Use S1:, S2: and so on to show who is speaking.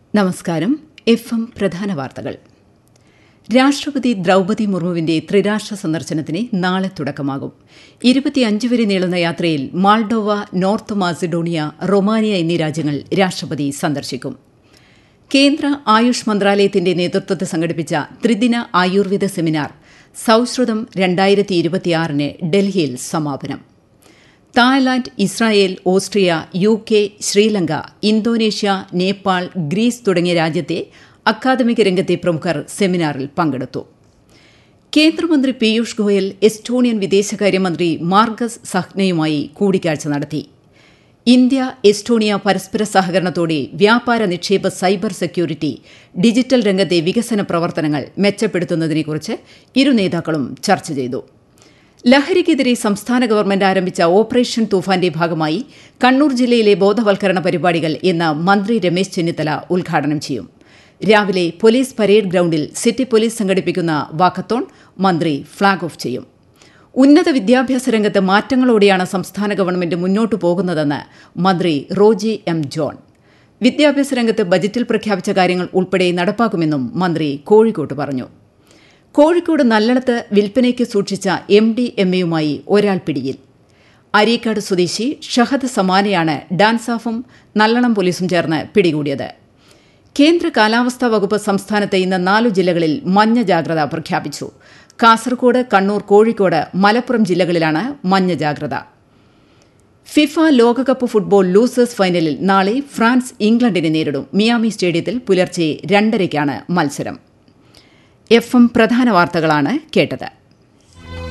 S1: നമസ്കാരം F M പ്രധാന വാർത്തകൾ രാഷ്ട്രപതി ദ്രൌപതി മുർമുവിന്റെ ത്രിരാഷ്ട്ര സന്ദർശനത്തിന് നാളെ തുടക്കമാകും ഇരുപത്തിയഞ്ച് വരെ നീളുന്ന യാത്രയിൽ മാൾഡോവ നോർത്ത് മാസിഡോണിയ റൊമാനിയ എന്നീ രാജ്യങ്ങൾ രാഷ്ട്രപതി സന്ദർശിക്കും കേന്ദ്ര ആയുഷ് മന്ത്രാലയത്തിന്റെ നേതൃത്വത്തിൽ സംഘടിപ്പിച്ച ത്രിദിന ആയുർവേദ സെമിനാർ സൌശ്രുതം രണ്ടായിരത്തി ഇരുപത്തിയാറിന് ഡൽഹിയിൽ സമാപനം Thailand Israel Austria U K Sri Lanka Indonesia Nepal Greece തുടങ്ങിയ രാജ്യത്തെ അക്കാദമിക രംഗത്തെ പ്രമുഖർ സെമിനാറിൽ പങ്കെടുത്തു കേന്ദ്രമന്ത്രി പീയൂഷ് ഗോയൽ എസ്റ്റോണിയൻ വിദേശകാര്യമന്ത്രി മാർഗസ് സഹ്നയുമായി കൂടിക്കാഴ്ച നടത്തി ഇന്ത്യ എസ്റ്റോണിയ പരസ്പര സഹകരണത്തോടെ വ്യാപാര നിക്ഷേപ സൈബർ സെക്യൂരിറ്റി ഡിജിറ്റൽ രംഗത്തെ വികസന പ്രവർത്തനങ്ങൾ മെച്ചപ്പെടുത്തുന്നതിനെക്കുറിച്ച് ഇരു നേതാക്കളും ചർച്ച ചെയ്തു ലഹരിക്കെതിരെ സംസ്ഥാന ഗവൺമെന്റ് ആരംഭിച്ച ഓപ്പറേഷൻ തൂഫാന്റെ ഭാഗമായി കണ്ണൂർ ജില്ലയിലെ ബോധവൽക്കരണ പരിപാടികൾ ഇന്ന് മന്ത്രി രമേശ് ചെന്നിത്തല ഉദ്ഘാടനം ചെയ്യും രാവിലെ പോലീസ് പരേഡ് ഗ്രൌണ്ടിൽ സിറ്റി പോലീസ് സംഘടിപ്പിക്കുന്ന വാക്കത്തോൺ മന്ത്രി ഫ്ളാഗ് ഓഫ് ചെയ്യും ഉന്നത വിദ്യാഭ്യാസ രംഗത്ത് മാറ്റങ്ങളോടെയാണ് സംസ്ഥാന ഗവൺമെന്റ് മുന്നോട്ടു പോകുന്നതെന്ന് മന്ത്രി റോജി എം ജോൺ വിദ്യാഭ്യാസ രംഗത്ത് ബജറ്റിൽ പ്രഖ്യാപിച്ച കാര്യങ്ങൾ ഉൾപ്പെടെ നടപ്പാക്കുമെന്നും മന്ത്രി കോഴിക്കോട്ട് പറഞ്ഞു കോഴിക്കോട് നല്ലളത്ത് വിൽപ്പനയ്ക്ക് സൂക്ഷിച്ച എം ഡി എം എയുമായി ഒരാൾ പിടിയിൽ അരീക്കാട് സ്വദേശി ഷഹദ് സമാനയാണ് ഡാൻസാഫും നല്ലളം പോലീസും ചേർന്ന് പിടികൂടിയത് കേന്ദ്ര കാലാവസ്ഥാ വകുപ്പ് സംസ്ഥാനത്ത് ഇന്ന് നാലു ജില്ലകളിൽ മഞ്ഞ ജാഗ്രത പ്രഖ്യാപിച്ചു കാസർകോട് കണ്ണൂർ കോഴിക്കോട് മലപ്പുറം ജില്ലകളിലാണ് മഞ്ഞ ജാഗ്രത ഫിഫ ലോകകപ്പ് ഫുട്ബോൾ ലൂസേഴ്സ് ഫൈനലിൽ നാളെ ഫ്രാൻസ് ഇംഗ്ലണ്ടിനെ നേരിടും മിയാമി സ്റ്റേഡിയത്തിൽ പുലർച്ചെ രണ്ടരയ്ക്കാണ് മത്സരം എഫ് എം പ്രധാന വാർത്തകളാണ് കേട്ടത്